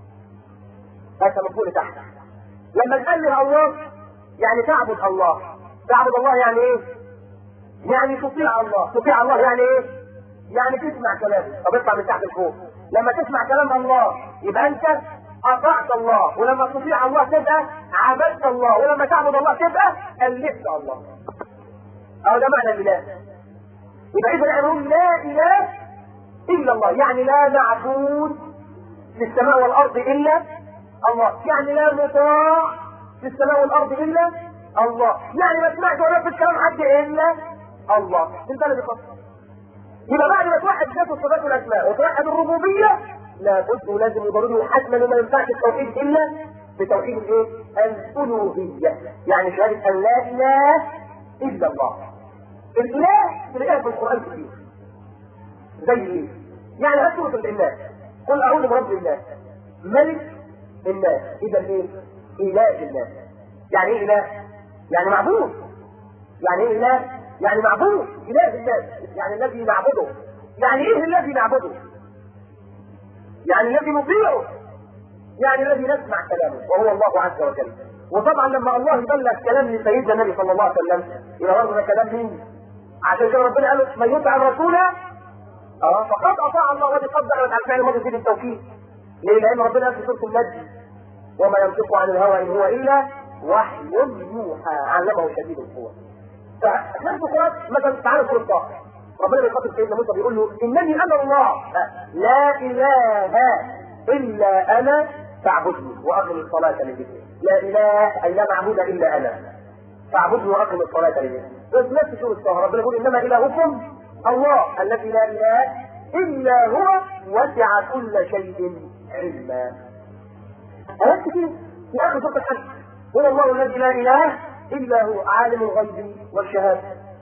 هذا مفهوم تحت لما تأله الله يعني تعبد الله تعبد الله يعني ايه يعني تطيع الله تطيع الله يعني ايه يعني تسمع كلامه طب اطلع من تحت لفوق لما تسمع كلام الله يبقى انت اطعت الله ولما تطيع الله تبقى عبدت الله ولما تعبد الله تبقى الهت الله او ده معنى الاله يبقى اذا احنا نقول لا اله الا الله يعني لا معبود في السماء والارض الا الله يعني لا مطاع في السماء والارض الا الله يعني ما سمعت ولا في الكلام حد الا الله انت اللي بتفكر يبقى بعد ما توحد ذات الصفات والاسماء وتوحد الربوبيه لابد ولازم وضروري وحتما وما ينفعش التوحيد الا بتوحيد الايه؟ الالوهيه يعني شهاده ان لا اله الا الله الاله تلاقيها في القران كتير زي ايه؟ يعني هات سوره الناس قل اعوذ برب الناس ملك الناس اذا ايه؟ اله الناس يعني ايه اله؟ يعني معبود يعني ايه اله؟ يعني معبود اله الناس يعني الذي نعبده يعني ايه الذي نعبده؟ يعني الذي نطيعه يعني الذي نسمع كلامه وهو الله عز وجل وطبعا لما الله يبلغ كلام لسيدنا النبي صلى الله عليه وسلم يبقى برضه ده كلام مين؟ عشان كده ربنا قال من يطع الرسول اه فقد اطاع الله ودي قدر على الفعل الماضي في التوكيد ليه؟ لان ربنا قال في سوره النجم وما ينطق عن الهوى ان هو الا وحي يوحى علمه شديد القوى فنفس القران مثلا تعالى سوره طه ربنا بيخاطب سيدنا موسى بيقول له انني انا الله لا اله الا انا فاعبدني واقم الصلاه لذكري لا اله اي لا معبود الا انا فاعبدوا واقم الصلاه لله بس نفس شو الصلاه ربنا يقول انما الهكم الله الذي لا اله الا هو وسع كل شيء علما آيات كتير في اخر سوره الحج هو الله الذي لا اله الا هو عالم الغيب والشهاده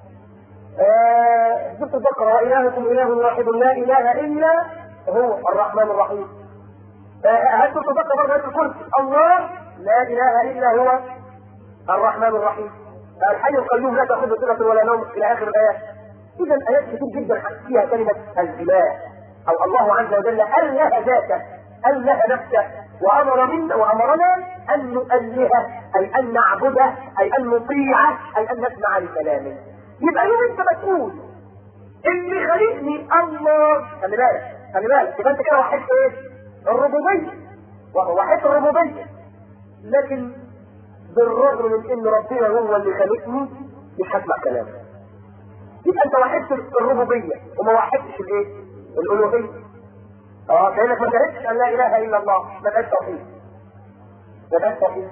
آه سوره البقره والهكم اله واحد لا اله الا هو الرحمن الرحيم هل سوره البقره برضه الكرسي الله لا اله الا هو الرحمن الرحيم الحي القيوم لا تاخذه سنه ولا نوم الى اخر الايات اذا ايات كتير جدا فيها كلمه الاله او الله عز وجل اله ذاته اله نفسه وامر منا وامرنا ان نؤلهه اي ان نعبده اي ان نطيعه اي ان نسمع لكلامه يبقى يوم انت بتقول اللي خلقني الله خلي بالك خلي بالك يبقى انت كده وحدت ايه؟ الربوبيه وحدت الربوبيه لكن بالرغم من ان ربنا هو اللي خلقني مش هسمع كلامه يبقى انت وحدت الربوبيه وما وحدتش الايه؟ الالوهيه اه كانك ما شهدتش ان لا اله الا الله ما كانش توحيد ما كانش توحيد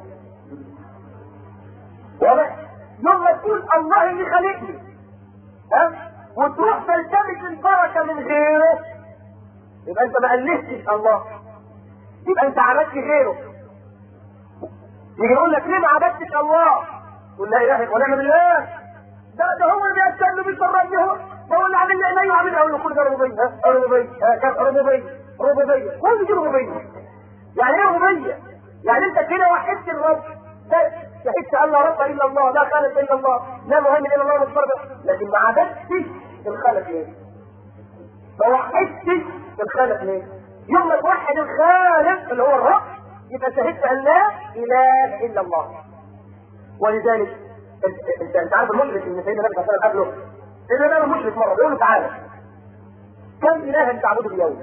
واضح؟ يوم ما تقول الله اللي خلقني ها وتروح تلتمس البركه من غيره يبقى انت ما الفتش الله يبقى انت عبدت غيره يجي يقول لك ليه ما عبدتش الله قول لا اله الا ونعم بالله ده ده هو اللي بيتكلم بيشربني هو هو اللي عامل لي عيني وعامل اقول له كل ده ربوبيه ها ربوبيه ها كيف ربوبيه ربوبيه كل دي ربوبيه يعني ايه ربوبيه؟ يعني انت كده وحدت الرب ده شهدت ان لا رب الا الله لا خالق الا الله لا مهيمن الا الله مصطفى لكن ما عبدتش الخالق ليه؟ ما وحدتش الخالق ليه؟ يوم ما توحد الخالق اللي هو الرب يبقى شهدت ان لا اله الا الله ولذلك انت انت, انت عارف المشرك ان سيدنا النبي صلى الله عليه وسلم قبله سيدنا النبي مشرك مره بيقول له تعالى كم اله تعبده اليوم؟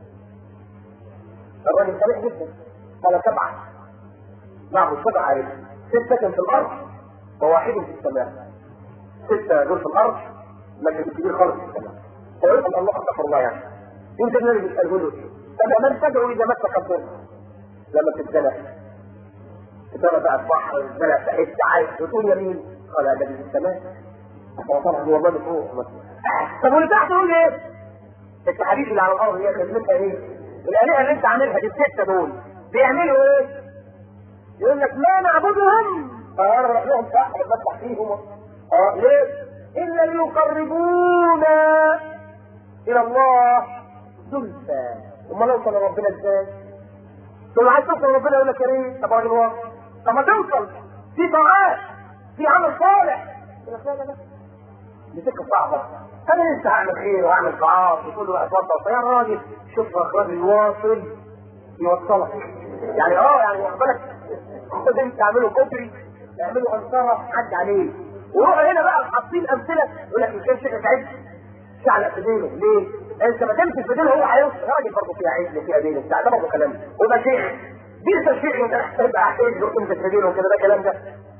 الراجل صريح جدا قال سبعه نعبد سبعه اله سته في الارض وواحد في السماء سته دول في الارض لكن الكبير خالص في السماء فيقول الله استغفر الله يعني انت النبي بيساله له طب من تدعو اذا مسك الضر لما تتزنق تتزنق بقى البحر الزنق تحس عايز وتقول يمين قال الذي في السماء هو طبعا هو الله فوق طب واللي تحت يقول ايه؟ التحاليف اللي على الارض هي خدمتها ايه؟ الالهه اللي انت عاملها دي السته دول بيعملوا ايه؟ يقول لك لا نعبدهم اه انا بروح لهم صح بتمسح فيهم اه ليه؟ الا ليقربونا الى الله زلفى امال نوصل لربنا ازاي؟ تقول عايز توصل لربنا يقول لك يا ريت طب راجل واقف طب ما توصل في طاعات في عمل صالح يقول لك لا لا لا دي سكه صعبه انا لسه هعمل خير واعمل طاعات وكل له اتوضى يا راجل شوف اخراج الواصل يوصلك يعني اه يعني واخد بالك خد انت تعملوا كوبري تعملوا انصاره حد عليه وروح هنا بقى حاطين امثله يقول لك كان شيخ سعيد شعلق في دينه ليه؟ انت ما تمسك في دينه هو هيوصل راجل برضه فيها عيد وفيها دين بتاع ده برضه كلام ويبقى شيخ دي الشيخ انت تبقى عيد وتمسك في دينه وكده ده كلام ده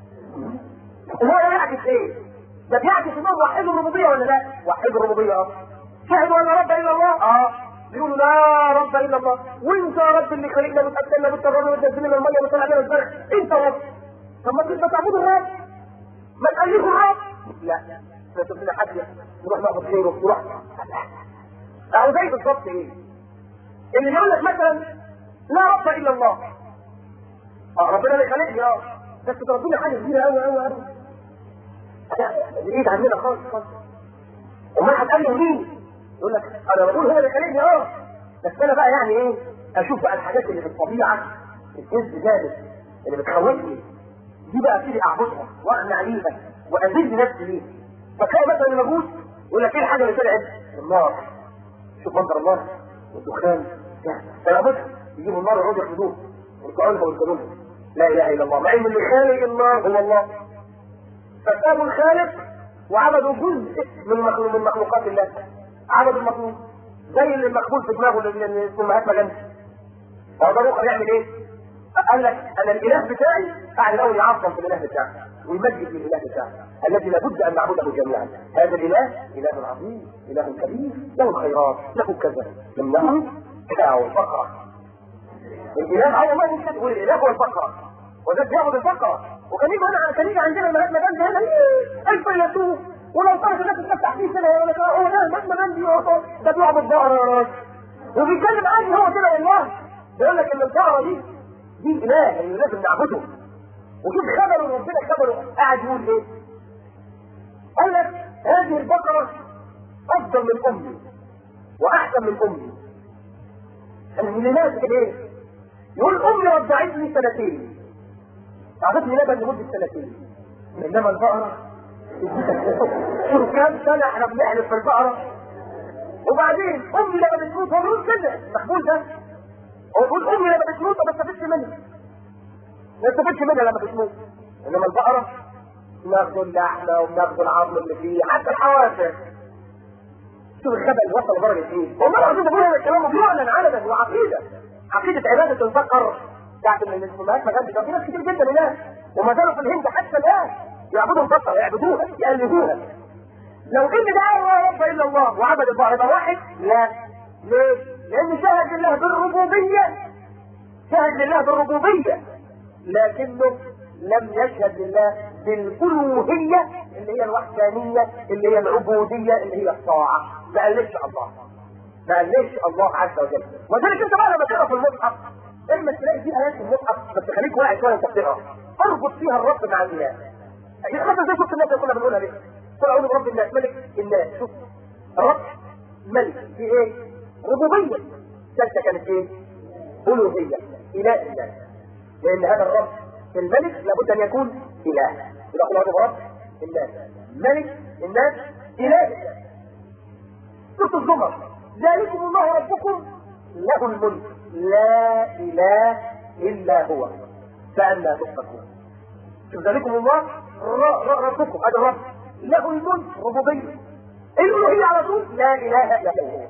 هو يعكس ايه؟ ده بيعكس انهم وحدوا الربوبيه ولا لا؟ وحدوا الربوبيه اه شهدوا ان لا رب الا الله اه بيقولوا لا رب الا الله وانت يا رب اللي خلقنا بتاكلنا بتطرنا بتنزلنا من الميه وطلع لنا الزرع انت رب طب ما تبقى تعبدوا الرب ما تألفوا الرب لا فتشوف لنا حد نروح ناخد خيره نروح اهو زي بالظبط ايه اللي يقول لك مثلا لا رب الا الله اه ربنا اللي خلقني اه بس ربنا حاجه كبيره قوي قوي قوي بعيد عننا خالص خالص امال هتقابله مين؟ يقول لك انا بقول هو اللي خلقني اه بس انا بقى يعني ايه اشوف بقى الحاجات اللي في الطبيعه الجنس ذلك اللي بتخوفني دي بقى ابتدي اعبدها واقنع ليها واذل نفسي ليها فتلاقي مثلا المجوس يقول لك ايه الحاجه اللي طلعت؟ النار شوف منظر النار والدخان فيعبدها يجيبوا النار ويقعدوا يحمدوها ويقعدوا ويقولوا لا اله الا الله مع ان اللي خالق النار هو الله فسابوا الخالق وعبدوا جزء من مخلوق من مخلوقات الله عبدوا المخلوق زي اللي مقبول في دماغه اللي اسمه مهاتما جاندي هو ده روح يعمل ايه؟ قال لك انا الاله بتاعي قاعد الاول يعظم في الاله بتاعي ويمجد في الاله بتاعي الذي لابد ان نعبده جميعا هذا الاله اله عظيم اله كبير له الخيرات له كذا انه بتاعه الفقره الاله هو ما يمكن تقول الاله هو الفقره وده بياخد البقره وكان يجي هنا كان يجي عندنا المهاتما جاندي هنا إيه، الفيلسوف ولو طلعت الناس تفتح فيه كده يقول لك هو ده المهاتما جاندي هو ده بيعبد بقره يا راجل وبيتكلم عادي هو كده والله بيقول لك ان البقره دي دي اله اللي لازم نعبده وشوف خبره ربنا خبره قاعد يقول ايه قال لك هذه البقره افضل من امي واحسن من امي اللي ماسك ايه يقول امي رضعتني سنتين اعطتني لبن لمده سنتين انما البقره شوف كام سنه احنا بنحلف في البقره وبعدين امي لما بتموت هو بيقول كده مقبول ده هو بيقول امي لما بتموت ما بستفدش منها ما بستفدش منها لما بتموت انما البقره بناخد اللحمه وبناخد العظم اللي فيه حتى الحوافر شوف الخبل وصل لدرجه ايه والله العظيم بقول هذا الكلام بيعلن علنا وعقيده عقيده عباده البقر بتاعت الامهات ما كانش في ناس كتير جدا هناك وما زالوا في الهند حتى الان يعبدوا البقر يعبدوها يألهوها لو ان ده لا رب الا الله وعبد البقر يبقى واحد لا ليه؟ لان شهد لله بالربوبيه شهد لله بالربوبيه لكنه لم يشهد لله بالالوهيه اللي هي الوحدانيه اللي هي العبوديه اللي هي الطاعه ما قالش الله ما قالش الله عز وجل وذلك انت بقى لما تقرا في المصحف اما تلاقي في ايات في المصحف بس خليك واعي شويه وانت بتقرا اربط فيها الرب مع الاله يعني حتى زي شفت الناس اللي كنا بنقولها ليه قل اعوذ برب الناس ملك الناس شوف رب ملك في ايه ربوبيه ثالثه كانت ايه الوهيه اله الناس لان هذا الرب الملك لابد ان يكون اله يبقى قل اعوذ برب الناس ملك الناس اله الناس سوره الزمر ذلكم الله ربكم له الملك لا اله الا هو فأنا تؤفكون شوف ذلكم الله ربكم هذا الرب له الملك ربوبيه الالوهيه على طول لا اله الا هو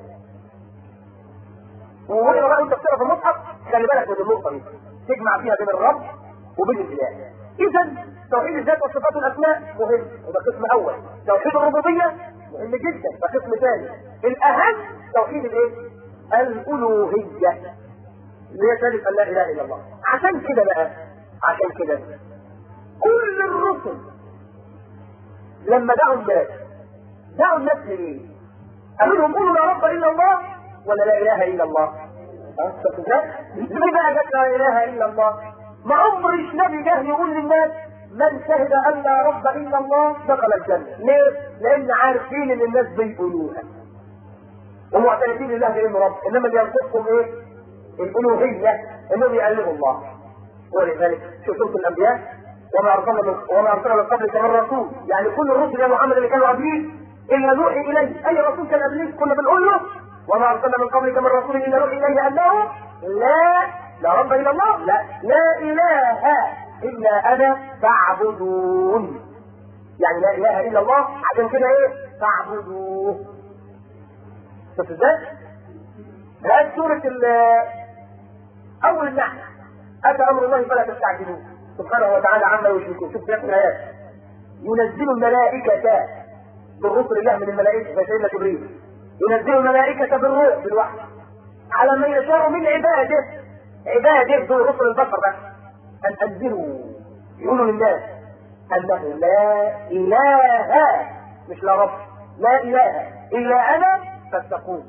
وهنا بقى انت بتقرا في المصحف خلي بالك من النقطه دي تجمع فيها بين الرب وبين الاله اذا توحيد الذات والصفات والاسماء مهم وده قسم اول توحيد الربوبيه مهم جدا ده قسم ثاني الاهم توحيد الايه الالوهيه اللي هي ثالث ان لا اله الا الله عشان كده بقى عشان كده كل الرسل لما دعوا الناس دعوا الناس ليه؟ قالوا لهم قولوا لا رب الا الله ولا لا اله الا الله ليه بقى جت لا اله الا الله ما عمرش نبي جه يقول للناس من شهد ان لا رب الا الله دخل الجنه ليه؟ لان عارفين ان الناس بيقولوها ومعترفين لله بانه رب انما اللي ينقصهم ايه؟ الالوهيه انهم يألهوا الله ولذلك شوف سوره الانبياء وما ارسلنا من وما ارسلنا من قبلك من رسول يعني كل الرسل يا محمد اللي كانوا قبليك الا نوحي اليه اي رسول كان قبليك كنا بنقول له وما ارسلنا من قبلك من رسول الا نوحي اليه انه لا لا رب الا الله لا لا اله الا انا فاعبدون يعني لا اله الا الله عشان كده ايه فاعبدوه شوف ازاي؟ هذه سورة أول النحل أتى أمر الله فلا تستعجلوه سبحانه وتعالى عما يشركون شوف في الآيات ينزل الملائكة بالرسل الله من الملائكة زي سيدنا جبريل ينزل الملائكة بالروح بالوحي على من يشاء من عباده عباده دول رسل البشر بس أن أنزلوا يقولوا للناس أنه لا إله مش لا رب لا إله إلا أنا فاتقون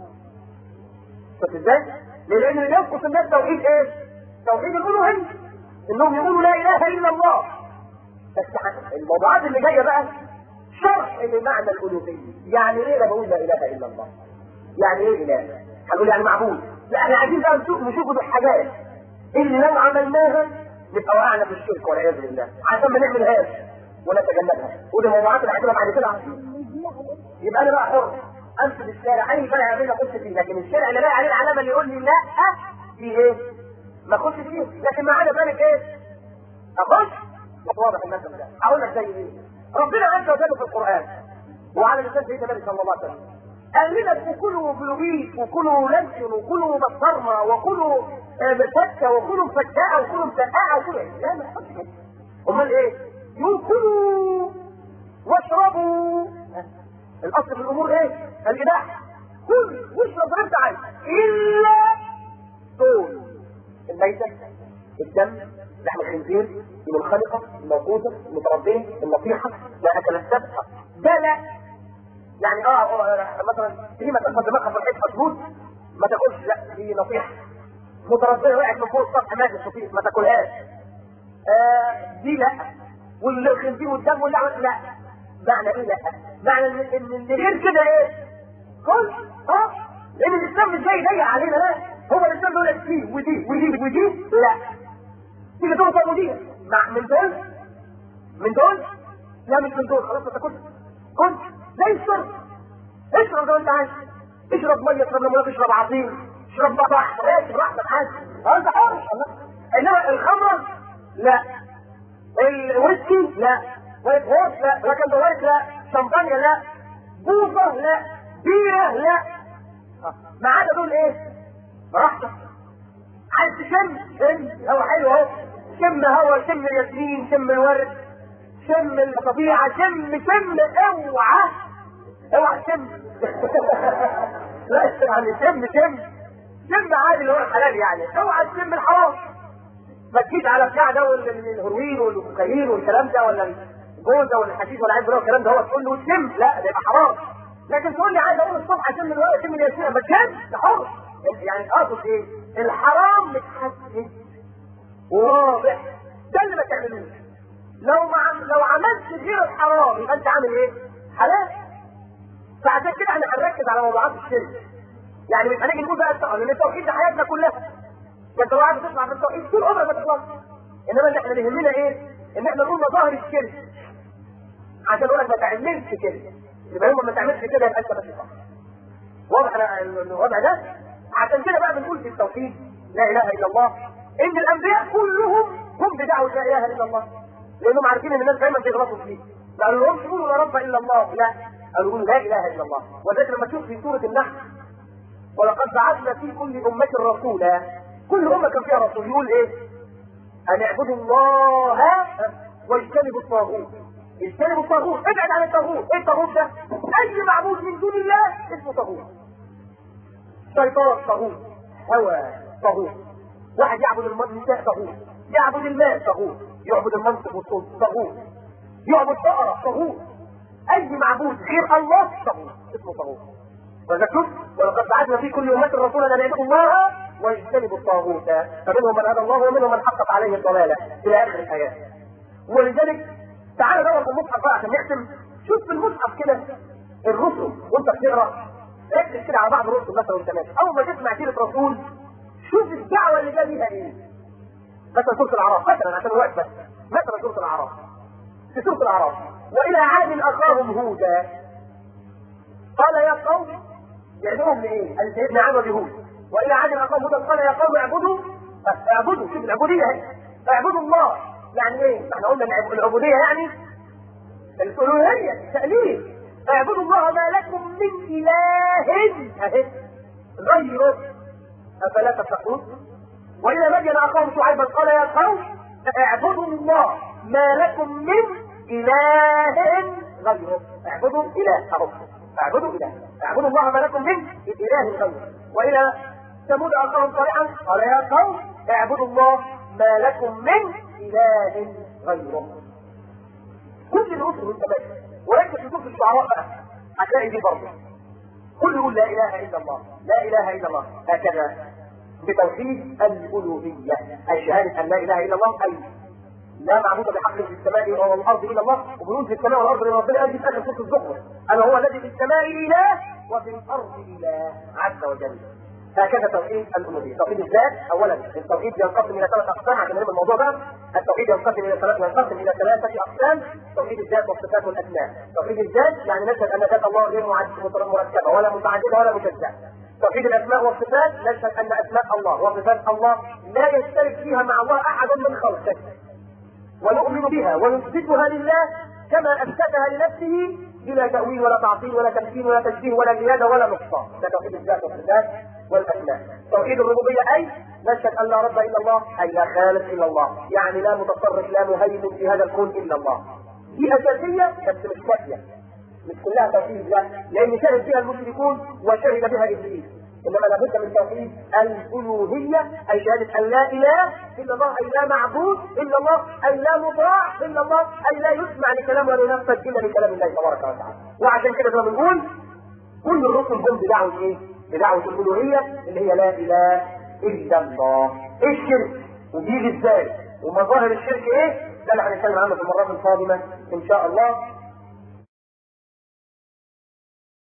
شوف ازاي؟ لأن اللي ينقص الناس توحيد إيه؟ توحيد الألوهية إنهم يقولوا لا إله إلا الله بس الموضوعات اللي جاية بقى شرح لمعنى الألوهية يعني إيه لما بقول لا إله إلا الله؟ يعني إيه إله؟ هنقول يعني معبود لا احنا عايزين بقى نشوف نشوف الحاجات اللي لو عملناها نبقى وقعنا في الشرك والعياذ بالله عشان ما نعملهاش ونتجنبها ودي الموضوعات اللي هتبقى بعد كده يبقى انا بقى حر امشي في الشارع اي شارع يقابلني اخش فيه لكن الشارع اللي لاقي عليه العلامه اللي يقول لي لا في ايه؟ ما اخش فيه لكن معانا ذلك ايه؟ اخش واضح المثل ده اقول لك زي ايه؟ ربنا عز وجل في القران وعلى لسان سيدنا النبي صلى الله عليه وسلم قال لنا كلوا بلوبيس وكلوا لانشون وكلوا بصرمه وكلوا مسكه وكلوا مفتاءه وكلوا مسقعه وكلوا لا ما تحطش كده امال ايه؟ يقول كلوا واشربوا الاصل في الامور ايه؟ الاباحه كل واشرب انت عايز الا دول الميته الدم لحم الخنزير المنخنقه الموقوته المتربيه النصيحه لا اكل السبت ده لا يعني اه, آه مثلا تيجي ما تاخد دماغها في الحيط مسدود ما تاكلش لا دي نصيحه متربيه وقعت من فوق السطح ماتت خفيف ما تاكلهاش آه دي لا والخنزير والدم واللحم لا معنى ايه لا معنى ان ان اللي غير كده ايه كل اه لان الاسلام مش جاي ضيق علينا لا هو الاسلام بيقول لك دي ودي ودي ودي لا تيجي تقول طب ودي مع من دول من دول لا مش من دول خلاص ما تاكلش كل زي الشرب اشرب زي ما انت عايز اشرب ميه اشرب ليمونات اشرب عصير اشرب بطح اشرب براحتك عادي انت حر انما الخمر لا الويسكي لا وايت هورس لا لكن وايت لا شمبانيا لا بوظة لا بيرة لا ما عدا دول ايه براحتك عايز تشم شم هو حلو اهو شم هوا شم الياسمين شم الورد شم الطبيعة شم شم اوعى اوعى شم لا يعني شم شم شم عادي اللي هو الحلال يعني اوعى تشم الحرام ما تجيش على بتاع ده الهروين والكوكايين والكلام ده ولا الجوزه ولا الحشيش ولا عايز الكلام ده هو تقول له شم لا ده يبقى حرام لكن تقول لي عايز اقول الصبح اشم الورق اشم الياسمين ما تشم ده حر يعني اقصد ايه؟ الحرام متحدد وواضح ده اللي ما تعملوش لو ما لو عملت غير الحرام يبقى انت عامل ايه؟ حلال فعشان كده احنا هنركز على موضوعات الشرك يعني مش هنيجي نقول بقى التوحيد لان التوحيد ده حياتنا كلها ده انت لو قاعد بتسمع في التوحيد طول عمرك ما تخلص انما اللي احنا يهمنا ايه؟ ان احنا نقول مظاهر الشرك عشان اقول لك ما تعملش كده يبقى يوم ما تعملش كده يبقى انت ماشي صح واضح الوضع ده عشان كده بقى بنقول في التوحيد لا اله الا الله ان الانبياء كلهم هم بدعوه لا اله الا الله لانهم عارفين ان الناس دايما بيغلطوا فيه ما قالوا لهمش قولوا لا رب الا الله لا قالوا لا اله الا الله وذلك لما تشوف في سوره النحل ولقد بعثنا في كل امه رسولا كل امه كان فيها رسول يقول ايه ان اعبدوا الله واجتنبوا الطاغوت اجتنبوا الطاغوت ابعد عن الطاغوت ايه الطاغوت ده اي معبود من دون الله اسمه طاغوت شيطان طاغوت هوى طاغوت واحد يعبد النساء طاغوت يعبد المال طاغوت يعبد المنصب والسلطه طاغوت يعبد بقره طاغوت اي معبود غير الله طاغوت اسمه طاغوت وذكرت ولقد بعثنا في كل امه رسولا ان يعبدوا الله واجتنبوا الطاغوت فمنهم من هدى الله ومنهم من حقق عليه الضلاله الى اخر الايات ولذلك تعالى دور في المصحف بقى عشان نختم شوف في المصحف كده الرسل وانت بتقرا ركز كده على بعض الرسل مثلا وانت ماشي اول ما تسمع سيره رسول شوف الدعوه اللي جاء بيها ايه مثلا سوره الاعراف مثلا عشان الوقت بس مثلا سوره الاعراف في سوره الاعراف والى عاد اخاهم هودا قال يا قوم يدعوهم لايه؟ قال سيدنا عاد ويهود والى عاد اخاهم هودا قال يا قوم اعبدوا اعبدوا شوف العبوديه اهي اعبدوا الله يعني ايه؟ احنا قلنا العبوديه يعني الالوهيه تأليف اعبدوا الله ما لكم من اله اهي غيره افلا تتقون والى مدين اخاهم شعيبا قال يا قوم اعبدوا الله ما لكم من اله غيره اعبدوا اله اهو اعبدوا اله اعبدوا الله ما لكم من اله غيره والى ثمود اخاهم صالحا قال يا قوم اعبدوا الله ما لكم من اله غيره كل الرسل وانت ماشي ولكن في سوره الشعراء بقى هتلاقي دي برضه كل يقول لا اله الا الله لا اله الا الله هكذا بتوحيد الالوهيه اي شهاده ان لا اله الا الله اي لا معبود بحق في السماء والارض الا الله وبنقول في السماء والارض الا ربنا قال في اخر سوره الزخرف انا هو الذي في السماء اله وفي الارض اله عز وجل هكذا توحيد الالوهيه، توحيد الذات اولا التوحيد ينقسم الى ثلاث اقسام عشان نفهم الموضوع ده، التوحيد ينقسم الى ثلاث ينقسم الى ثلاثه اقسام، توحيد الذات والصفات والاسماء، توحيد الذات يعني نشهد ان ذات الله غير مركبه ولا متعدده ولا مجزاه. توحيد الاسماء والصفات نشهد ان اسماء الله وصفات الله لا يشترك فيها مع الله احد من خلقه. ونؤمن بها ونثبتها لله كما اثبتها لنفسه بلا تاويل ولا تعطيل ولا تمثيل ولا تشبيه ولا زياده ولا نقصان، ده توحيد الذات والصفات والاسماء توحيد الربوبيه اي نشهد ان لا رب الا الله اي لا خالق الا الله يعني لا متصرف لا مهيمن في هذا الكون الا الله دي اساسيه بس مش كافيه مش كلها توحيد لا لان شهد بها المشركون وشهد بها ابليس انما لابد من توحيد الالوهيه اي شهاده ان لا اله الا الله اي لا معبود الا الله اي لا مطاع الا الله اي لا يسمع لكلام ولا ينفذ الا لكلام الله تبارك وتعالى وعشان كده زي ما بنقول كل الرسل هم بدعوه ايه؟ بدعوه الالوهيه اللي هي لا اله الا الله ايه الشرك؟ وبيجي ازاي؟ ومظاهر الشرك ايه؟ ده اللي هنتكلم عنه في المرات القادمه ان شاء الله